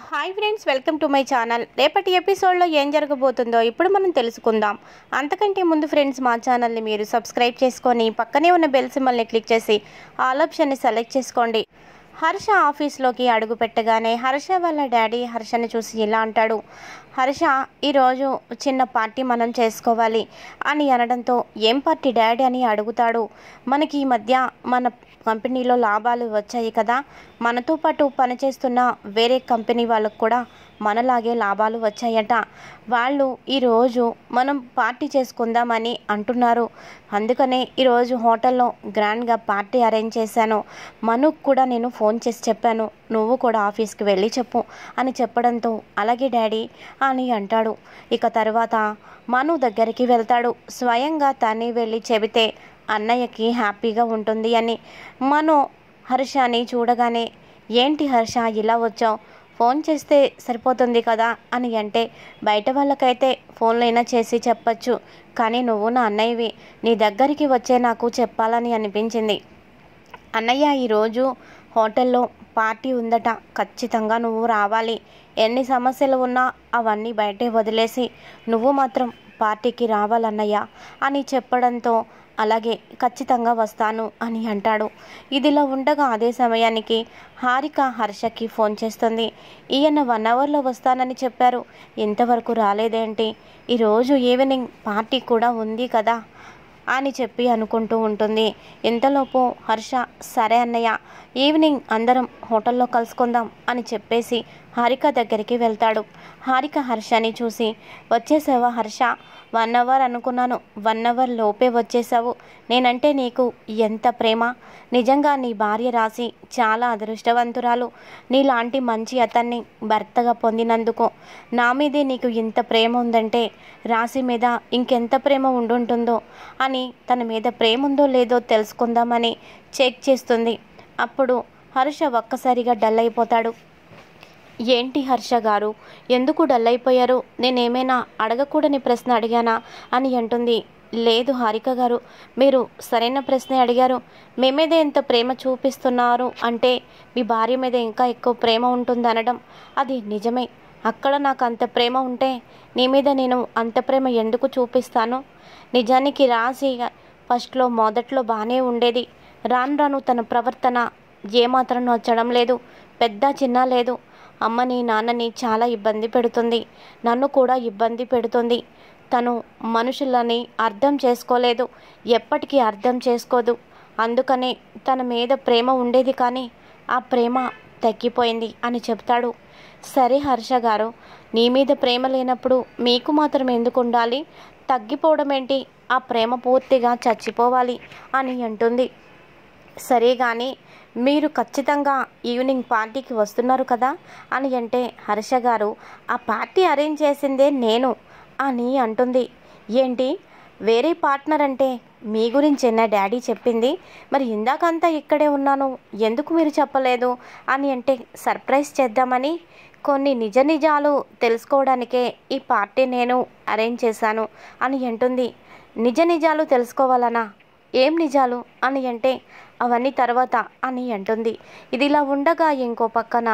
hi friends welcome to my channel రేపటి ఎపిసోడ్లో ఏం జరగబోతుందో ఇప్పుడు మనం తెలుసుకుందాం అంతకంటే ముందు ఫ్రెండ్స్ మా ఛానల్ని మీరు సబ్స్క్రైబ్ చేసుకొని పక్కనే ఉన్న బెల్ సింబల్ని క్లిక్ చేసి ఆల్ ఆప్షన్ని సెలెక్ట్ చేసుకోండి హర్ష ఆఫీస్లోకి అడుగు పెట్టగానే హర్ష వాళ్ళ డాడీ హర్షని చూసి ఇలా అంటాడు హర్ష ఈరోజు చిన్న పార్టీ మనం చేసుకోవాలి అని అనడంతో ఏం పార్టీ డాడీ అని అడుగుతాడు మనకి ఈ మధ్య మన కంపెనీలో లాభాలు వచ్చాయి కదా మనతో పాటు పనిచేస్తున్న వేరే కంపెనీ వాళ్ళకు కూడా మనలాగే లాభాలు వచ్చాయట వాళ్ళు ఈరోజు మనం పార్టీ చేసుకుందామని అంటున్నారు అందుకనే ఈరోజు హోటల్లో గ్రాండ్గా పార్టీ అరేంజ్ చేశాను మనుకు కూడా నేను ఫోన్ చేసి చెప్పాను నువ్వు కూడా ఆఫీస్కి వెళ్ళి చెప్పు అని చెప్పడంతో అలాగే డాడీ అని అంటాడు ఇక తర్వాత మను దగ్గరికి వెళ్తాడు స్వయంగా తనే వెళ్ళి చెబితే అన్నయ్యకి హ్యాపీగా ఉంటుంది అని మను హర్షని చూడగానే ఏంటి హర్ష ఇలా వచ్చావు ఫోన్ చేస్తే సరిపోతుంది కదా అని అంటే బయట వాళ్ళకైతే ఫోన్లైనా చేసి చెప్పచ్చు కానీ నువ్వు నా అన్నయ్యవి నీ దగ్గరికి వచ్చే నాకు చెప్పాలని అనిపించింది అన్నయ్య ఈరోజు హోటల్లో పార్టీ ఉందట ఖచ్చితంగా నువ్వు రావాలి ఎన్ని సమస్యలు ఉన్నా అవన్నీ బయటే వదిలేసి నువ్వు మాత్రం పార్టీకి రావాలన్నయ్య అని చెప్పడంతో అలాగే ఖచ్చితంగా వస్తాను అని అంటాడు ఇదిలా ఉండగా అదే సమయానికి హారిక హర్షకి ఫోన్ చేస్తుంది ఈయన వన్ అవర్లో వస్తానని చెప్పారు ఇంతవరకు రాలేదేంటి ఈరోజు ఈవినింగ్ పార్టీ కూడా ఉంది కదా అని చెప్పి అనుకుంటూ ఉంటుంది ఇంతలోపు హర్ష సరే అన్నయ్య ఈవినింగ్ అందరం హోటల్లో కలుసుకుందాం అని చెప్పేసి హారిక దగ్గరికి వెళ్తాడు హారిక హర్షని చూసి వచ్చేసావా హర్ష వన్ అవర్ అనుకున్నాను వన్ అవర్ లోపే వచ్చేసావు నేనంటే నీకు ఎంత ప్రేమ నిజంగా నీ భార్య రాసి చాలా అదృష్టవంతురాలు నీలాంటి మంచి అతన్ని భర్తగా పొందినందుకు నా మీదే నీకు ఇంత ప్రేమ ఉందంటే రాశి మీద ఇంకెంత ప్రేమ ఉండుంటుందో అని తన మీద ప్రేమ ఉందో లేదో తెలుసుకుందామని చెక్ చేస్తుంది అప్పుడు హర్ష ఒక్కసారిగా డల్ అయిపోతాడు ఏంటి హర్ష గారు ఎందుకు డల్ అయిపోయారు నేనేమైనా అడగకూడని ప్రశ్న అడిగానా అని అంటుంది లేదు హారిక గారు మీరు సరైన ప్రశ్నే అడిగారు మీ మీద ఎంత ప్రేమ చూపిస్తున్నారు అంటే మీ భార్య మీద ఇంకా ఎక్కువ ప్రేమ ఉంటుంది అనడం అది నిజమే అక్కడ నాకు అంత ప్రేమ ఉంటే నీ మీద నేను అంత ప్రేమ ఎందుకు చూపిస్తాను నిజానికి రాసి ఫస్ట్లో మొదట్లో బాగానే ఉండేది రాను రాను తన ప్రవర్తన ఏమాత్రం నచ్చడం లేదు పెద్ద చిన్న లేదు అమ్మని నాన్నని చాలా ఇబ్బంది పెడుతుంది నన్ను కూడా ఇబ్బంది పెడుతుంది తను మనుషులని అర్థం చేసుకోలేదు ఎప్పటికీ అర్థం చేసుకోదు అందుకనే తన మీద ప్రేమ ఉండేది కానీ ఆ ప్రేమ తగ్గిపోయింది అని చెప్తాడు సరే హర్ష గారు నీ మీద ప్రేమ లేనప్పుడు మీకు మాత్రం ఎందుకు ఉండాలి తగ్గిపోవడం ఏంటి ఆ ప్రేమ పూర్తిగా చచ్చిపోవాలి అని అంటుంది సరే కానీ మీరు ఖచ్చితంగా ఈవినింగ్ పార్టీకి వస్తున్నారు కదా అని అంటే హర్ష గారు ఆ పార్టీ అరేంజ్ చేసిందే నేను అని అంటుంది ఏంటి వేరే పార్ట్నర్ అంటే మీ గురించేనా డాడీ చెప్పింది మరి ఇందాకంతా ఇక్కడే ఉన్నాను ఎందుకు మీరు చెప్పలేదు అని అంటే సర్ప్రైజ్ చేద్దామని కొన్ని నిజ నిజాలు తెలుసుకోవడానికే ఈ పార్టీ నేను అరేంజ్ చేశాను అని అంటుంది నిజ నిజాలు తెలుసుకోవాలనా ఏం నిజాలు అని అంటే అవన్నీ తర్వాత అని అంటుంది ఇది ఇలా ఉండగా ఇంకో పక్కన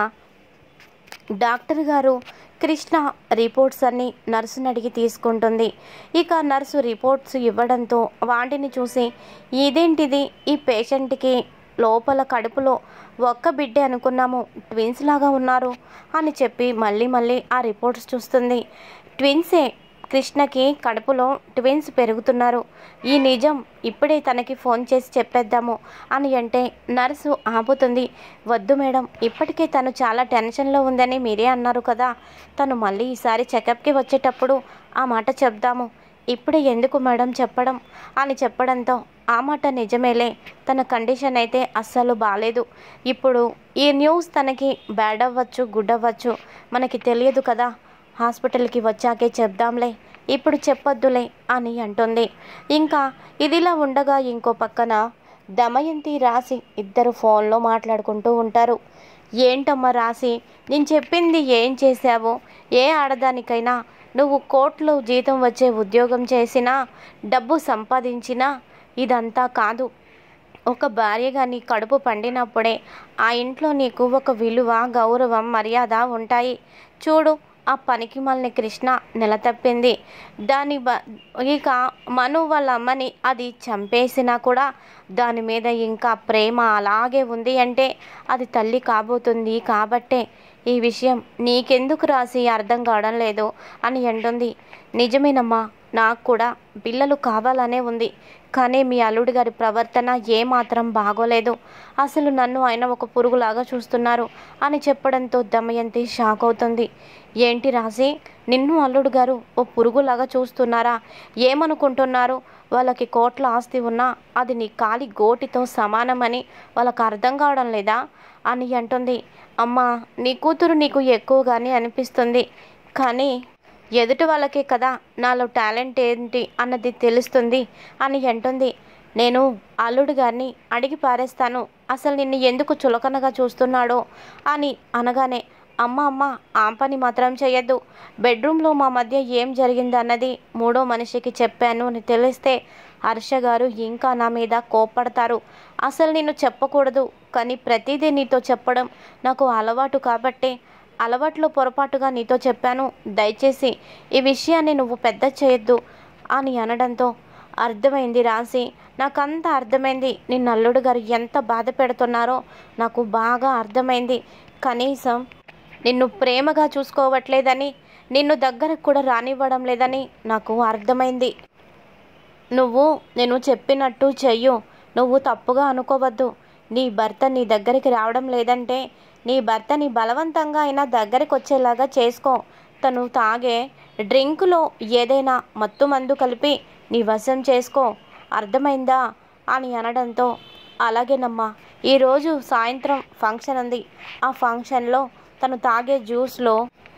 డాక్టర్ గారు కృష్ణ రిపోర్ట్స్ అన్ని నర్సుని అడిగి తీసుకుంటుంది ఇక నర్సు రిపోర్ట్స్ ఇవ్వడంతో వాటిని చూసి ఇదేంటిది ఈ పేషెంట్కి లోపల కడుపులో ఒక్క బిడ్డే అనుకున్నాము ట్విన్స్ లాగా ఉన్నారు అని చెప్పి మళ్ళీ మళ్ళీ ఆ రిపోర్ట్స్ చూస్తుంది ట్విన్సే కృష్ణకి కడుపులో ట్విన్స్ పెరుగుతున్నారు ఈ నిజం ఇప్పుడే తనకి ఫోన్ చేసి చెప్పేద్దాము అని అంటే నర్సు ఆపుతుంది వద్దు మేడం ఇప్పటికే తను చాలా టెన్షన్లో ఉందని మీరే అన్నారు కదా తను మళ్ళీ ఈసారి చెకప్కి వచ్చేటప్పుడు ఆ మాట చెప్దాము ఇప్పుడే ఎందుకు మేడం చెప్పడం అని చెప్పడంతో ఆ మాట నిజమేలే తన కండిషన్ అయితే అస్సలు బాగాలేదు ఇప్పుడు ఈ న్యూస్ తనకి బ్యాడ్ అవ్వచ్చు గుడ్ అవ్వచ్చు మనకి తెలియదు కదా హాస్పిటల్కి వచ్చాకే చెప్దాంలే ఇప్పుడు చెప్పొద్దులే అని అంటుంది ఇంకా ఇదిలా ఉండగా ఇంకో పక్కన దమయంతి రాసి ఇద్దరు ఫోన్లో మాట్లాడుకుంటూ ఉంటారు ఏంటమ్మా రాసి నేను చెప్పింది ఏం చేశావు ఏ ఆడదానికైనా నువ్వు కోట్లు జీతం వచ్చే ఉద్యోగం చేసినా డబ్బు సంపాదించినా ఇదంతా కాదు ఒక భార్యగా నీ కడుపు పండినప్పుడే ఆ ఇంట్లో నీకు ఒక విలువ గౌరవం మర్యాద ఉంటాయి చూడు ఆ పనికి మళ్ళీ కృష్ణ నిలతప్పింది దాని బ ఇక మను వాళ్ళ అమ్మని అది చంపేసినా కూడా దాని మీద ఇంకా ప్రేమ అలాగే ఉంది అంటే అది తల్లి కాబోతుంది కాబట్టే ఈ విషయం నీకెందుకు రాసి అర్థం కావడం లేదు అని అంటుంది నిజమేనమ్మా నాకు కూడా పిల్లలు కావాలనే ఉంది కానీ మీ అల్లుడి గారి ప్రవర్తన ఏమాత్రం బాగోలేదు అసలు నన్ను ఆయన ఒక పురుగులాగా చూస్తున్నారు అని చెప్పడంతో దమయంతి షాక్ అవుతుంది ఏంటి రాసి నిన్ను అల్లుడు గారు ఓ పురుగులాగా చూస్తున్నారా ఏమనుకుంటున్నారు వాళ్ళకి కోట్ల ఆస్తి ఉన్నా అది నీ కాలి గోటితో సమానమని వాళ్ళకి అర్థం కావడం లేదా అని అంటుంది అమ్మా నీ కూతురు నీకు ఎక్కువగానే అనిపిస్తుంది కానీ ఎదుటి వాళ్ళకే కదా నాలో టాలెంట్ ఏంటి అన్నది తెలుస్తుంది అని అంటుంది నేను అల్లుడు గారిని అడిగి పారేస్తాను అసలు నిన్ను ఎందుకు చులకనగా చూస్తున్నాడో అని అనగానే అమ్మ అమ్మ ఆ పని మాత్రం చేయొద్దు బెడ్రూమ్లో మా మధ్య ఏం జరిగిందన్నది మూడో మనిషికి చెప్పాను అని తెలిస్తే హర్ష గారు ఇంకా నా మీద కోప్పడతారు అసలు నేను చెప్పకూడదు కానీ ప్రతిదీ నీతో చెప్పడం నాకు అలవాటు కాబట్టే అలవాట్లో పొరపాటుగా నీతో చెప్పాను దయచేసి ఈ విషయాన్ని నువ్వు పెద్ద చేయొద్దు అని అనడంతో అర్థమైంది రాసి నాకంతా అర్థమైంది నిన్ను అల్లుడు గారు ఎంత బాధ పెడుతున్నారో నాకు బాగా అర్థమైంది కనీసం నిన్ను ప్రేమగా చూసుకోవట్లేదని నిన్ను దగ్గరకు కూడా రానివ్వడం లేదని నాకు అర్థమైంది నువ్వు నేను చెప్పినట్టు చెయ్యు నువ్వు తప్పుగా అనుకోవద్దు నీ భర్త నీ దగ్గరికి రావడం లేదంటే నీ భర్తని బలవంతంగా అయినా దగ్గరికి వచ్చేలాగా చేసుకో తను తాగే డ్రింకులో ఏదైనా మత్తు మందు కలిపి నీ వశం చేసుకో అర్థమైందా అని అనడంతో అలాగేనమ్మా ఈరోజు సాయంత్రం ఫంక్షన్ ఉంది ఆ ఫంక్షన్లో తను తాగే జ్యూస్లో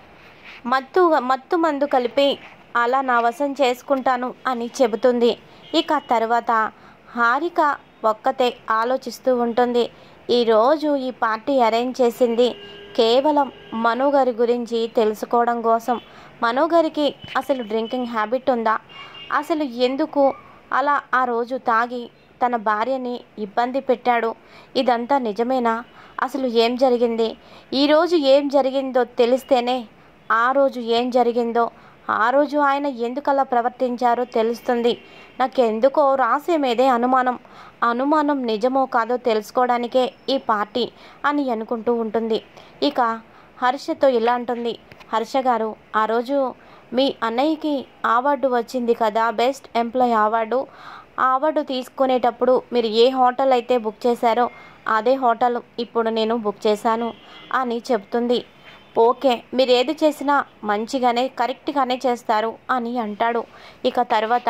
మత్తు మత్తు మందు కలిపి అలా నా వశం చేసుకుంటాను అని చెబుతుంది ఇక తర్వాత హారిక ఒక్కతే ఆలోచిస్తూ ఉంటుంది ఈరోజు ఈ పార్టీ అరేంజ్ చేసింది కేవలం మను గారి గురించి తెలుసుకోవడం కోసం మను గారికి అసలు డ్రింకింగ్ హ్యాబిట్ ఉందా అసలు ఎందుకు అలా ఆ రోజు తాగి తన భార్యని ఇబ్బంది పెట్టాడు ఇదంతా నిజమేనా అసలు ఏం జరిగింది ఈరోజు ఏం జరిగిందో తెలిస్తేనే ఆ రోజు ఏం జరిగిందో ఆ రోజు ఆయన ఎందుకు అలా ప్రవర్తించారో తెలుస్తుంది నాకెందుకో రాసే మీదే అనుమానం అనుమానం నిజమో కాదో తెలుసుకోవడానికే ఈ పార్టీ అని అనుకుంటూ ఉంటుంది ఇక హర్షతో ఇలా అంటుంది హర్ష గారు ఆ రోజు మీ అన్నయ్యకి అవార్డు వచ్చింది కదా బెస్ట్ ఎంప్లాయ్ అవార్డు ఆ అవార్డు తీసుకునేటప్పుడు మీరు ఏ హోటల్ అయితే బుక్ చేశారో అదే హోటల్ ఇప్పుడు నేను బుక్ చేశాను అని చెప్తుంది ఓకే మీరు ఏది చేసినా మంచిగానే కరెక్ట్గానే చేస్తారు అని అంటాడు ఇక తర్వాత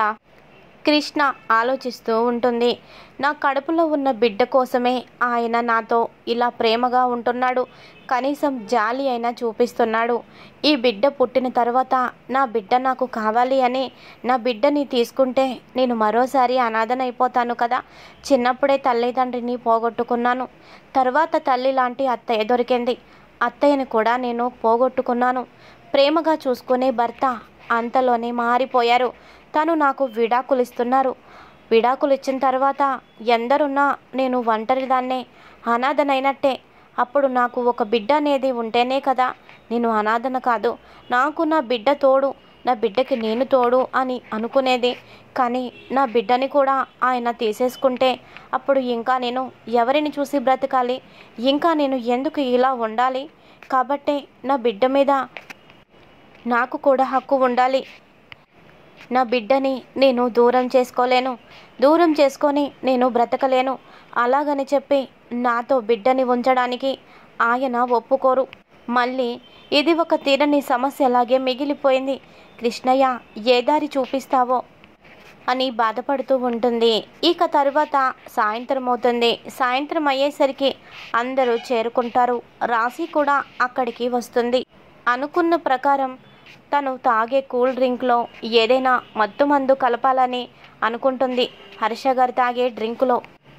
కృష్ణ ఆలోచిస్తూ ఉంటుంది నా కడుపులో ఉన్న బిడ్డ కోసమే ఆయన నాతో ఇలా ప్రేమగా ఉంటున్నాడు కనీసం జాలి అయినా చూపిస్తున్నాడు ఈ బిడ్డ పుట్టిన తర్వాత నా బిడ్డ నాకు కావాలి అని నా బిడ్డని తీసుకుంటే నేను మరోసారి అనాథనైపోతాను కదా చిన్నప్పుడే తల్లిదండ్రిని పోగొట్టుకున్నాను తర్వాత తల్లి లాంటి అత్తయ్య దొరికింది అత్తయ్యని కూడా నేను పోగొట్టుకున్నాను ప్రేమగా చూసుకునే భర్త అంతలోనే మారిపోయారు తను నాకు విడాకులు ఇస్తున్నారు విడాకులు ఇచ్చిన తర్వాత ఎందరున్నా నేను ఒంటరిదాన్నే అనాథనైనట్టే అప్పుడు నాకు ఒక బిడ్డ అనేది ఉంటేనే కదా నేను అనాథన కాదు నాకు నా బిడ్డ తోడు నా బిడ్డకి నేను తోడు అని అనుకునేది కానీ నా బిడ్డని కూడా ఆయన తీసేసుకుంటే అప్పుడు ఇంకా నేను ఎవరిని చూసి బ్రతకాలి ఇంకా నేను ఎందుకు ఇలా ఉండాలి కాబట్టే నా బిడ్డ మీద నాకు కూడా హక్కు ఉండాలి నా బిడ్డని నేను దూరం చేసుకోలేను దూరం చేసుకొని నేను బ్రతకలేను అలాగని చెప్పి నాతో బిడ్డని ఉంచడానికి ఆయన ఒప్పుకోరు మళ్ళీ ఇది ఒక తీరని సమస్యలాగే మిగిలిపోయింది కృష్ణయ్య ఏ దారి చూపిస్తావో అని బాధపడుతూ ఉంటుంది ఇక తర్వాత సాయంత్రం అవుతుంది సాయంత్రం అయ్యేసరికి అందరూ చేరుకుంటారు రాశి కూడా అక్కడికి వస్తుంది అనుకున్న ప్రకారం తను తాగే కూల్ డ్రింక్లో ఏదైనా మత్తు మందు కలపాలని అనుకుంటుంది హర్ష గారు తాగే డ్రింకులో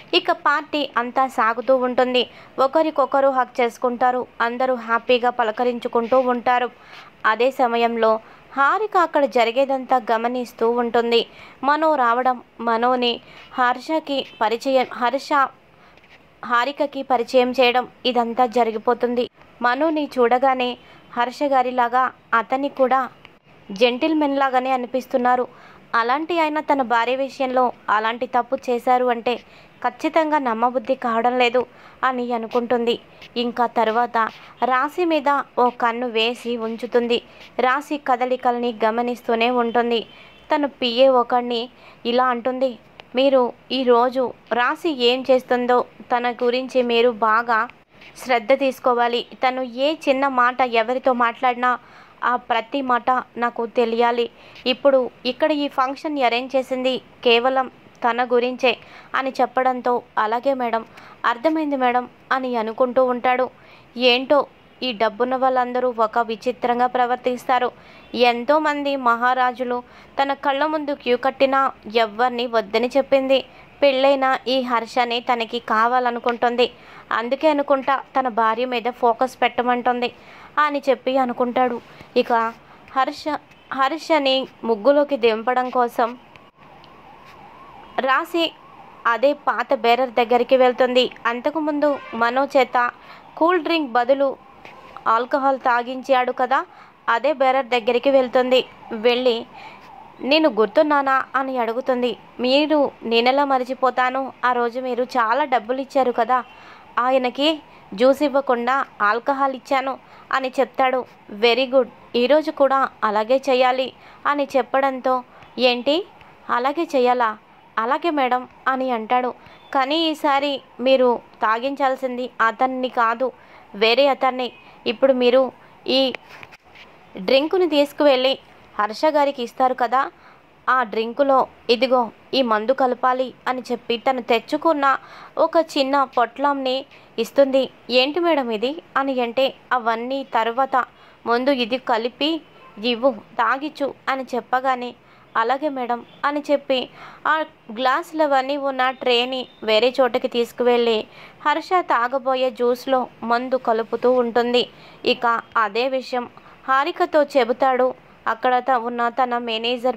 ఇక పార్టీ అంతా సాగుతూ ఉంటుంది ఒకరికొకరు హక్ చేసుకుంటారు అందరూ హ్యాపీగా పలకరించుకుంటూ ఉంటారు అదే సమయంలో హారిక అక్కడ జరిగేదంతా గమనిస్తూ ఉంటుంది మనో రావడం మనోని హర్షకి పరిచయం హర్ష హారికకి పరిచయం చేయడం ఇదంతా జరిగిపోతుంది మనోని చూడగానే హర్ష గారిలాగా అతన్ని కూడా జెంటిల్మెన్ లాగానే అనిపిస్తున్నారు అలాంటి ఆయన తన భార్య విషయంలో అలాంటి తప్పు చేశారు అంటే ఖచ్చితంగా నమ్మబుద్ధి కావడం లేదు అని అనుకుంటుంది ఇంకా తర్వాత రాశి మీద ఓ కన్ను వేసి ఉంచుతుంది రాశి కదలికల్ని గమనిస్తూనే ఉంటుంది తను పిఏ ఒకడిని ఇలా అంటుంది మీరు ఈరోజు రాశి ఏం చేస్తుందో తన గురించి మీరు బాగా శ్రద్ధ తీసుకోవాలి తను ఏ చిన్న మాట ఎవరితో మాట్లాడినా ఆ ప్రతి మాట నాకు తెలియాలి ఇప్పుడు ఇక్కడ ఈ ఫంక్షన్ అరేంజ్ చేసింది కేవలం తన గురించే అని చెప్పడంతో అలాగే మేడం అర్థమైంది మేడం అని అనుకుంటూ ఉంటాడు ఏంటో ఈ డబ్బున్న వాళ్ళందరూ ఒక విచిత్రంగా ప్రవర్తిస్తారు ఎంతోమంది మహారాజులు తన కళ్ళ ముందు క్యూ కట్టినా ఎవ్వరిని వద్దని చెప్పింది పెళ్ళైన ఈ హర్షని తనకి కావాలనుకుంటుంది అందుకే అనుకుంటా తన భార్య మీద ఫోకస్ పెట్టమంటుంది అని చెప్పి అనుకుంటాడు ఇక హర్ష హర్షని ముగ్గులోకి దింపడం కోసం రాసి అదే పాత బేరర్ దగ్గరికి వెళ్తుంది అంతకుముందు మనో చేత కూల్ డ్రింక్ బదులు ఆల్కహాల్ తాగించాడు కదా అదే బేరర్ దగ్గరికి వెళ్తుంది వెళ్ళి నేను గుర్తున్నానా అని అడుగుతుంది మీరు నేనెలా మర్చిపోతాను ఆ రోజు మీరు చాలా డబ్బులు ఇచ్చారు కదా ఆయనకి జ్యూస్ ఇవ్వకుండా ఆల్కహాల్ ఇచ్చాను అని చెప్తాడు వెరీ గుడ్ ఈరోజు కూడా అలాగే చేయాలి అని చెప్పడంతో ఏంటి అలాగే చేయాలా అలాగే మేడం అని అంటాడు కానీ ఈసారి మీరు తాగించాల్సింది అతన్ని కాదు వేరే అతన్ని ఇప్పుడు మీరు ఈ డ్రింకుని తీసుకువెళ్ళి హర్ష గారికి ఇస్తారు కదా ఆ డ్రింకులో ఇదిగో ఈ మందు కలపాలి అని చెప్పి తను తెచ్చుకున్న ఒక చిన్న పొట్లంని ఇస్తుంది ఏంటి మేడం ఇది అని అంటే అవన్నీ తర్వాత ముందు ఇది కలిపి ఇవ్వు తాగిచ్చు అని చెప్పగానే అలాగే మేడం అని చెప్పి ఆ గ్లాసులవన్నీ ఉన్న ట్రేని వేరే చోటకి తీసుకువెళ్ళి హర్ష తాగబోయే జ్యూస్లో మందు కలుపుతూ ఉంటుంది ఇక అదే విషయం హారికతో చెబుతాడు అక్కడ త- ఉన్న తన మేనేజర్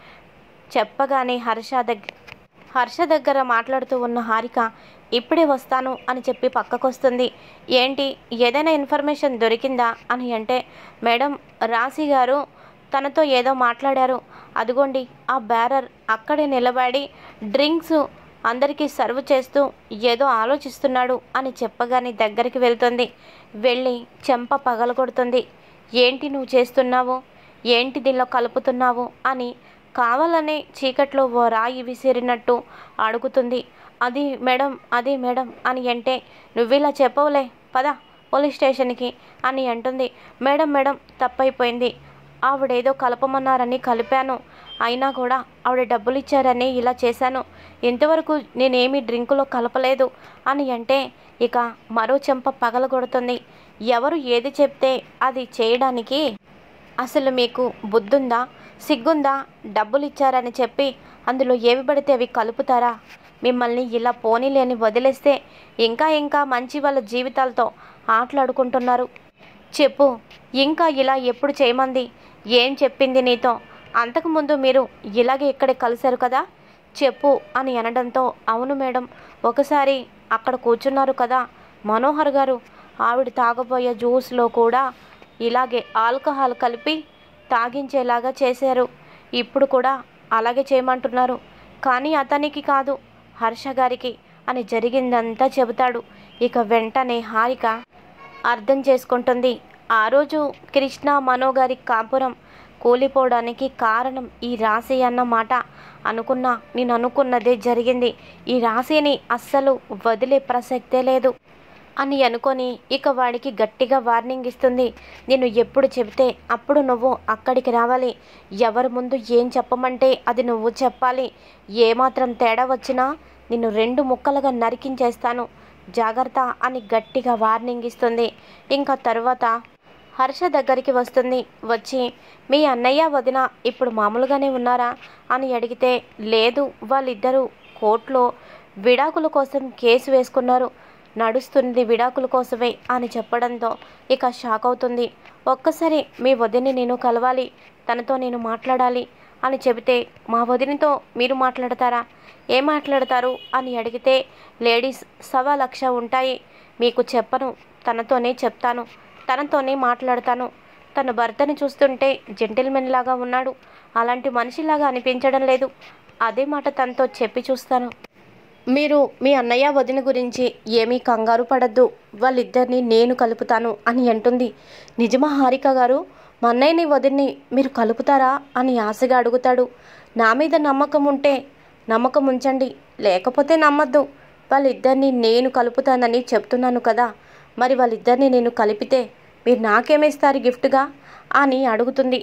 చెప్పగానే హర్ష దగ్గర హర్ష దగ్గర మాట్లాడుతూ ఉన్న హారిక ఇప్పుడే వస్తాను అని చెప్పి పక్కకొస్తుంది ఏంటి ఏదైనా ఇన్ఫర్మేషన్ దొరికిందా అని అంటే మేడం రాశి గారు తనతో ఏదో మాట్లాడారు అదిగోండి ఆ బ్యారర్ అక్కడే నిలబడి డ్రింక్స్ అందరికీ సర్వ్ చేస్తూ ఏదో ఆలోచిస్తున్నాడు అని చెప్పగానే దగ్గరికి వెళ్తుంది వెళ్ళి చెంప పగలగొడుతుంది ఏంటి నువ్వు చేస్తున్నావు ఏంటి దీనిలో కలుపుతున్నావు అని కావాలనే చీకట్లో ఓ రాయి విసిరినట్టు అడుగుతుంది అది మేడం అది మేడం అని అంటే నువ్విలా చెప్పవులే పద పోలీస్ స్టేషన్కి అని అంటుంది మేడం మేడం తప్పైపోయింది ఆవిడేదో కలపమన్నారని కలిపాను అయినా కూడా ఆవిడ డబ్బులు ఇచ్చారని ఇలా చేశాను ఇంతవరకు నేనేమి డ్రింకులో కలపలేదు అని అంటే ఇక మరో చెంప పగలగొడుతుంది ఎవరు ఏది చెప్తే అది చేయడానికి అసలు మీకు బుద్ధుందా సిగ్గుందా డబ్బులు ఇచ్చారని చెప్పి అందులో ఏవి పడితే అవి కలుపుతారా మిమ్మల్ని ఇలా పోనీలేని వదిలేస్తే ఇంకా ఇంకా మంచి వాళ్ళ జీవితాలతో ఆటలాడుకుంటున్నారు చెప్పు ఇంకా ఇలా ఎప్పుడు చేయమంది ఏం చెప్పింది నీతో అంతకుముందు మీరు ఇలాగే ఇక్కడే కలిశారు కదా చెప్పు అని అనడంతో అవును మేడం ఒకసారి అక్కడ కూర్చున్నారు కదా మనోహర్ గారు ఆవిడ తాగబోయే జ్యూస్లో కూడా ఇలాగే ఆల్కహాల్ కలిపి తాగించేలాగా చేశారు ఇప్పుడు కూడా అలాగే చేయమంటున్నారు కానీ అతనికి కాదు హర్ష గారికి అని జరిగిందంతా చెబుతాడు ఇక వెంటనే హారిక అర్థం చేసుకుంటుంది ఆ రోజు కృష్ణ మనో గారి కాపురం కూలిపోవడానికి కారణం ఈ రాశి అన్న మాట అనుకున్నా నేను అనుకున్నదే జరిగింది ఈ రాశిని అస్సలు వదిలే ప్రసక్తే లేదు అని అనుకొని ఇక వాడికి గట్టిగా వార్నింగ్ ఇస్తుంది నేను ఎప్పుడు చెబితే అప్పుడు నువ్వు అక్కడికి రావాలి ఎవరి ముందు ఏం చెప్పమంటే అది నువ్వు చెప్పాలి ఏమాత్రం తేడా వచ్చినా నిన్ను రెండు ముక్కలుగా నరికించేస్తాను జాగ్రత్త అని గట్టిగా వార్నింగ్ ఇస్తుంది ఇంకా తర్వాత హర్ష దగ్గరికి వస్తుంది వచ్చి మీ అన్నయ్య వదిన ఇప్పుడు మామూలుగానే ఉన్నారా అని అడిగితే లేదు వాళ్ళిద్దరూ కోర్టులో విడాకుల కోసం కేసు వేసుకున్నారు నడుస్తుంది విడాకుల కోసమే అని చెప్పడంతో ఇక షాక్ అవుతుంది ఒక్కసారి మీ వదిని నేను కలవాలి తనతో నేను మాట్లాడాలి అని చెబితే మా వదినతో మీరు మాట్లాడతారా ఏం మాట్లాడతారు అని అడిగితే లేడీస్ సవా లక్ష ఉంటాయి మీకు చెప్పను తనతోనే చెప్తాను తనతోనే మాట్లాడతాను తన భర్తని చూస్తుంటే జెంటిల్మెన్ లాగా ఉన్నాడు అలాంటి మనిషిలాగా అనిపించడం లేదు అదే మాట తనతో చెప్పి చూస్తాను మీరు మీ అన్నయ్య వదిన గురించి ఏమీ కంగారు పడద్దు వాళ్ళిద్దరిని నేను కలుపుతాను అని అంటుంది నిజమా హారిక గారు మా అన్నయ్యని వదిన్ని మీరు కలుపుతారా అని ఆశగా అడుగుతాడు నా మీద నమ్మకం ఉంటే నమ్మకం ఉంచండి లేకపోతే నమ్మద్దు వాళ్ళిద్దరిని నేను కలుపుతానని చెప్తున్నాను కదా మరి వాళ్ళిద్దరిని నేను కలిపితే మీరు నాకేమిస్తారు గిఫ్ట్గా అని అడుగుతుంది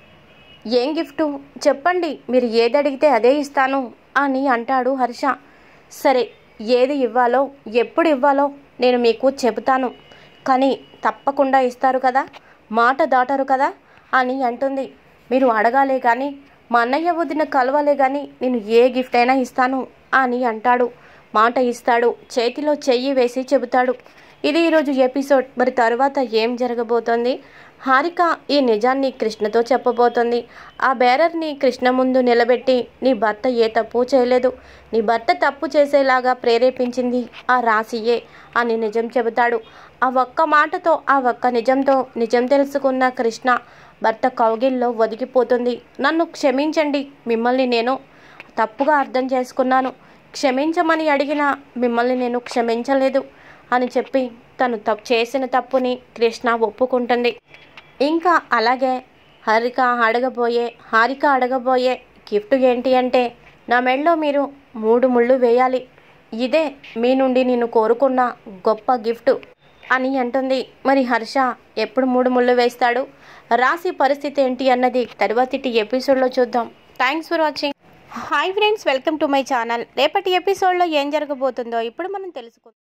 ఏం గిఫ్టు చెప్పండి మీరు ఏది అడిగితే అదే ఇస్తాను అని అంటాడు హర్ష సరే ఏది ఇవ్వాలో ఎప్పుడు ఇవ్వాలో నేను మీకు చెబుతాను కానీ తప్పకుండా ఇస్తారు కదా మాట దాటరు కదా అని అంటుంది మీరు అడగాలే కానీ మా అన్నయ్య వదిన కలవాలే కానీ నేను ఏ గిఫ్ట్ అయినా ఇస్తాను అని అంటాడు మాట ఇస్తాడు చేతిలో చెయ్యి వేసి చెబుతాడు ఇది ఈరోజు ఎపిసోడ్ మరి తరువాత ఏం జరగబోతోంది హారిక ఈ నిజాన్ని కృష్ణతో చెప్పబోతోంది ఆ బేరర్ని కృష్ణ ముందు నిలబెట్టి నీ భర్త ఏ తప్పు చేయలేదు నీ భర్త తప్పు చేసేలాగా ప్రేరేపించింది ఆ రాశియే అని నిజం చెబుతాడు ఆ ఒక్క మాటతో ఆ ఒక్క నిజంతో నిజం తెలుసుకున్న కృష్ణ భర్త కౌగిల్లో ఒదిగిపోతుంది నన్ను క్షమించండి మిమ్మల్ని నేను తప్పుగా అర్థం చేసుకున్నాను క్షమించమని అడిగినా మిమ్మల్ని నేను క్షమించలేదు అని చెప్పి తను తప్పు చేసిన తప్పుని కృష్ణ ఒప్పుకుంటుంది ఇంకా అలాగే హరిక అడగబోయే హారిక అడగబోయే గిఫ్ట్ ఏంటి అంటే నా మెడలో మీరు మూడు ముళ్ళు వేయాలి ఇదే మీ నుండి నేను కోరుకున్న గొప్ప గిఫ్ట్ అని అంటుంది మరి హర్ష ఎప్పుడు మూడు ముళ్ళు వేస్తాడు రాసి పరిస్థితి ఏంటి అన్నది తర్వాతి ఎపిసోడ్లో చూద్దాం thanks for watching hi friends welcome to my channel రేపటి ఎపిసోడ్లో ఏం జరగబోతుందో ఇప్పుడు మనం తెలుసుకుందాం